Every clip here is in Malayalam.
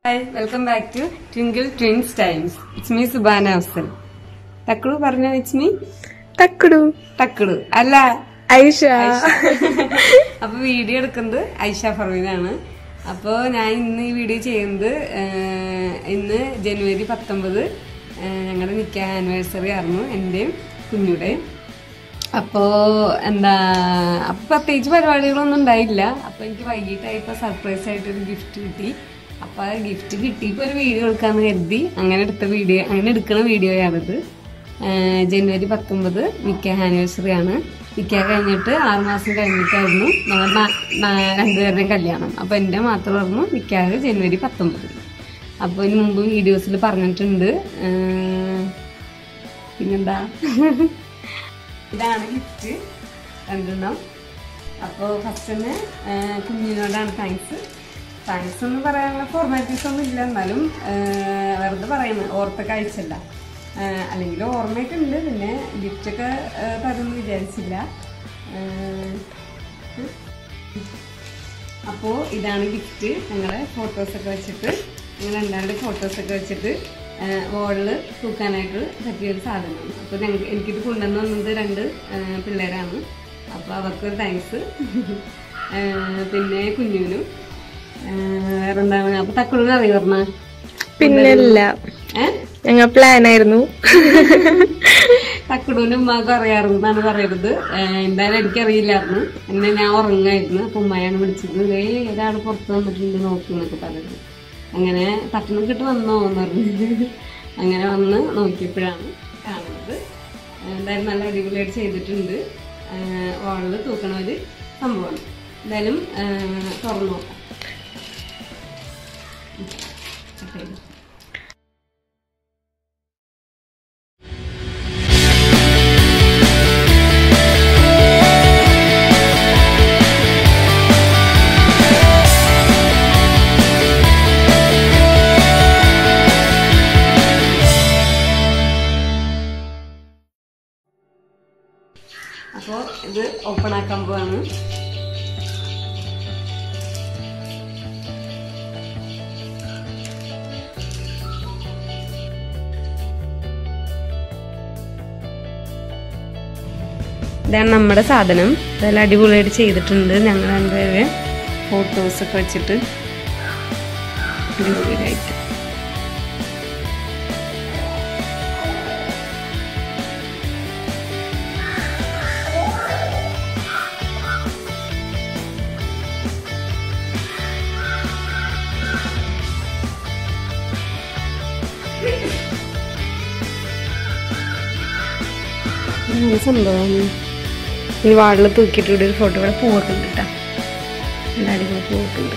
Hi welcome back to twinkle twins times it's me Subana Afsal ടക്കുടു പറഞ്ഞ ഇറ്റ്സ് മീ തക്കുടു ടക്കുടു അല്ല ഐഷ അപ്പൊ വീഡിയോ എടുക്കുന്നത് ഐഷ ഫർവീനാണ് അപ്പോ ഞാൻ ഇന്ന് ഈ വീഡിയോ ചെയ്യുന്നത് ആഹ്, ഇന്ന് ജനുവരി പത്തൊമ്പത് ഞങ്ങളുടെ നിക്ക ആനിവേഴ്സറി ആയിരുന്നു എന്റെയും കുഞ്ഞുടെയും അപ്പോ എന്താ അപ്പൊ പ്രത്യേകിച്ച് പരിപാടികളൊന്നും ഉണ്ടായില്ല അപ്പൊ എനിക്ക് വൈകിട്ടായപ്പോ സർപ്രൈസ് ആയിട്ട് ഒരു ഗിഫ്റ്റ് കിട്ടി അപ്പൊ ആ ഗിഫ്റ്റ് കിട്ടിയപ്പോ ഒരു വീഡിയോ എടുക്കാന്ന് കരുതി അങ്ങനെ എടുത്ത വീഡിയോ അങ്ങനെ എടുക്കുന്ന വീഡിയോയാണിത് ആഹ് ജനുവരി പത്തൊമ്പത് നിക്കാഹ് ആനിവേഴ്സറി ആണ് നിക്കാഹ് കഴിഞ്ഞിട്ട് ആറുമാസം കഴിഞ്ഞിട്ടായിരുന്നു ഞങ്ങൾ രണ്ടുപേരുടെയും കല്യാണം അപ്പൊ എന്റെ മാത്രമായിരുന്നു നിക്കാഹ് ജനുവരി പത്തൊമ്പത് അപ്പൊ ഇതിന് മുമ്പ് വീഡിയോസിൽ പറഞ്ഞിട്ടുണ്ട് ആഹ് പിന്നെന്താ ഇതാണ് ഗിഫ്റ്റ് രണ്ടെണ്ണം അപ്പോൾ ഫസ്റ്റ് തന്നെ ആ, കുഞ്ഞിനോടാണ് താങ്ക്സ് താങ്ക്സ് എന്ന് പറയാനുള്ള ഫോർമാലിറ്റീസ് ഒന്നും ഇല്ല എന്നാലും ആ, വെറുതെ പറയുന്നത് ഓർത്തൊക്കെ അയച്ചല്ല ആ, അല്ലെങ്കിൽ ഓർമ്മയൊക്കെ ഉണ്ട് പിന്നെ ഗിഫ്റ്റൊക്കെ തരുമെന്ന് വിചാരിച്ചില്ല അപ്പോൾ ഇതാണ് ഗിഫ്റ്റ് ഞങ്ങളെ ഫോട്ടോസൊക്കെ വെച്ചിട്ട് ഞങ്ങൾ എല്ലാവരുടെ ഫോട്ടോസൊക്കെ വെച്ചിട്ട് വോളില് തൂക്കാനായിട്ട് പറ്റിയൊരു സാധനമാണ് അപ്പോൾ ഞങ്ങൾക്ക് എനിക്കിത് കൊണ്ടുവന്ന് വന്നത് രണ്ട് ആ, പിള്ളേരാണ് അപ്പോൾ അവർക്കൊരു താങ്ക്സ് പിന്നെ കുഞ്ഞുവിനും ആ, വേറെന്താണ് അപ്പോൾ തക്കുളിന് അറിയാർന്ന പിന്നല്ല ഏഹ് ഞങ്ങൾ പ്ലാൻ ആയിരുന്നു തക്കുടൂനും ഉമ്മാക്കും അറിയാറുണ്ട് എന്നാണ് പറയരുത് ഏഹ് എന്തായാലും എനിക്കറിയില്ലായിരുന്നു എന്നെ ഞാൻ ഉറങ്ങായിരുന്നു അപ്പൊ ഉമ്മയാണ് വിളിച്ചത് ഏ ഒരാൾ പുറത്ത് വന്നിട്ടുണ്ട് നോക്കുന്നൊക്കെ പറയുന്നത് അങ്ങനെ തട്ടണം കിട്ട് വന്നോ എന്ന് പറഞ്ഞു അങ്ങനെ വന്ന് നോക്കിയപ്പോഴാണ് കാണുന്നത് എന്തായാലും നല്ല അടിപൊളിയായിട്ട് ചെയ്തിട്ടുണ്ട് വാളിൽ തൂക്കണ ഒരു സംഭവമാണ് എന്തായാലും ഏഹ് തുറന്നു നോക്കാം Okay. അപ്പോൾ ഇത് ഓപ്പൺ ആക്കാൻ പോവാണ് ഇതാണ് നമ്മുടെ സാധനം ഇതെല്ലാം അടിപൊളിയായിട്ട് ചെയ്തിട്ടുണ്ട് ഞങ്ങൾ രണ്ടുപേരെ ഫോട്ടോസൊക്കെ വെച്ചിട്ട് അടിപൊളിയായിട്ട് ഇതാണ് സംഭവം ഈ വാളിൽ തൂക്കിയിട്ട് ഇവിടെ ഒരു ഫോട്ടോ ഇവിടെ പൂവൊക്കെ ഉണ്ട് കേട്ടോ നല്ല അടിപൊളി പൂവൊക്കെ ഉണ്ട്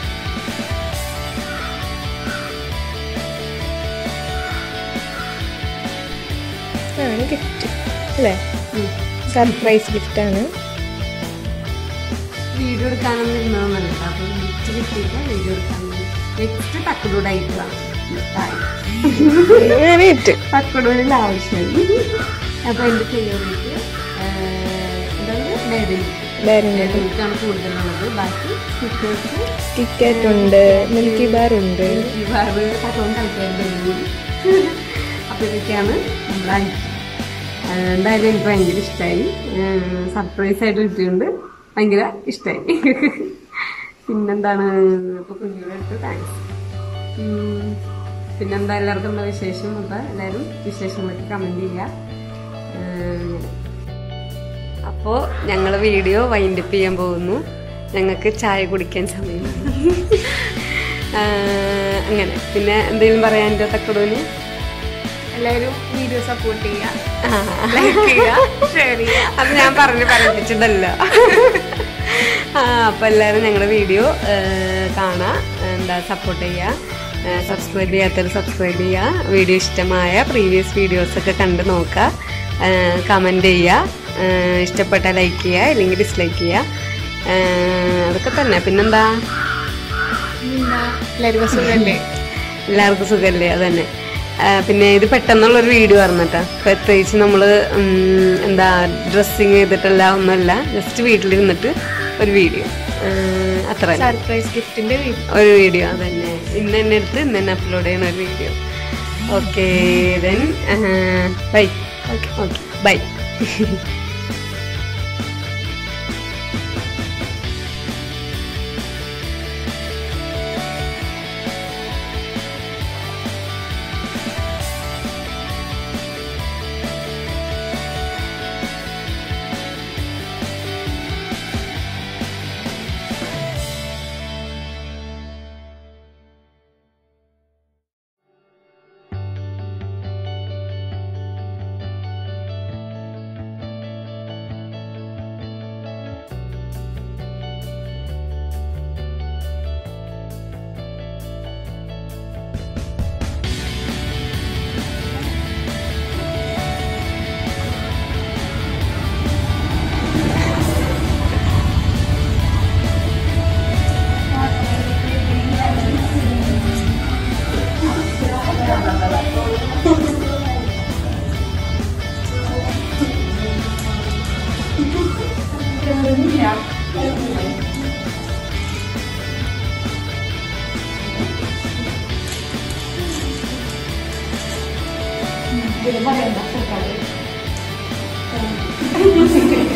ആണ് ഗിഫ്റ്റ് അല്ലേ സർപ്രൈസ് ഗിഫ്റ്റ് ആണ് വീഡിയോ എടുക്കാനൊന്നും ഇരുന്നതൊന്നല്ല കേട്ടോ അപ്പം ഗിഫ്റ്റ് കിട്ടിയിട്ട് വീഡിയോ എടുക്കാൻ നെക്സ്റ്റ് തക്കടൂടെ ആയിട്ടാണ് ഞാൻ ഏറ്റു തക്കടൂരിൽ ആവശ്യമായി അപ്പൊ എന്റെ ഫേവറേറ്റ് എന്താണ് ഡയറി ഡയറി ഡയറി മിൽക്കാണ് കൂടുതലുള്ളത് ബാക്കി സ്റ്റിക്കേഴ്സ് കിക്കറ്റ് ഉണ്ട് മിൽക്കി ബാർ ഉണ്ട് ഇവാറ് പത്തോളം കളിക്കാറുണ്ട് അപ്പൊ ഇതൊക്കെയാണ് നമ്മുടെ ഐറ്റം എന്തായാലും എനിക്ക് ഭയങ്കര ഇഷ്ടമായി സർപ്രൈസ് ആയിട്ട് കിട്ടിയുണ്ട് ഭയങ്കര ഇഷ്ടമായി പിന്നെന്താണ് ഇപ്പൊ കുഞ്ഞുങ്ങളുടെ അടുത്ത് താങ്ക്സ് പിന്നെന്താ എല്ലാവർക്കും എന്താ വിശേഷം അപ്പൊ എല്ലാവരും വിശേഷങ്ങളൊക്കെ കമന്റ് ചെയ്യുക ഉം, അപ്പോ ഞങ്ങൾ വീഡിയോ വൈൻഡപ്പ് ചെയ്യാൻ പോകുന്നു ഞങ്ങൾക്ക് ചായ കുടിക്കാൻ സമയം അങ്ങനെ പിന്നെ എന്തെങ്കിലും പറയാൻ എൻ്റെ തക്കടൂന് എല്ലാവരും വീഡിയോ സപ്പോർട്ട് ചെയ്യുക ലൈക്ക് ചെയ്യുക ഷെയർ ചെയ്യുക അത് ഞാൻ പറഞ്ഞ് പറയിപ്പിച്ചതല്ല ആ അപ്പം എല്ലാവരും ഞങ്ങളുടെ വീഡിയോ കാണാം എന്താ സപ്പോർട്ട് ചെയ്യുക സബ്സ്ക്രൈബ് ചെയ്യാത്തവർ സബ്സ്ക്രൈബ് ചെയ്യുക വീഡിയോ ഇഷ്ടമായ പ്രീവിയസ് വീഡിയോസൊക്കെ കണ്ട് നോക്കുക കമൻറ്റ് ചെയ്യുക ഏഹ് ഇഷ്ടപ്പെട്ട ലൈക്ക് ചെയ്യുക ഇല്ലെങ്കിൽ ഡിസ്ലൈക്ക് ചെയ്യുക ഏഹ് അതൊക്കെ തന്നെ പിന്നെന്താ എല്ലാവർക്കും സുഖല്ലേ എല്ലാവർക്കും സുഖമല്ലേ അതന്നെ ആ, പിന്നെ ഇത് പെട്ടെന്നുള്ളൊരു വീഡിയോ ആയിരുന്നട്ടാ പ്രത്യേകിച്ച് നമ്മൾ എന്താ ഡ്രസ്സിങ് ചെയ്തിട്ടല്ല ഒന്നുമല്ല ജസ്റ്റ് വീട്ടിലിരുന്നിട്ട് ഒരു വീഡിയോ അത്ര തന്നെ. സർപ്രൈസ് ഗിഫ്റ്റിന്റെ വീഡിയോ ഒരു വീഡിയോ അതന്നെ ഇന്ന് തന്നെ എടുത്ത് ഇന്ന് തന്നെ അപ്ലോഡ് ചെയ്യുന്ന ഒരു video okay then bye okay okay bye ആ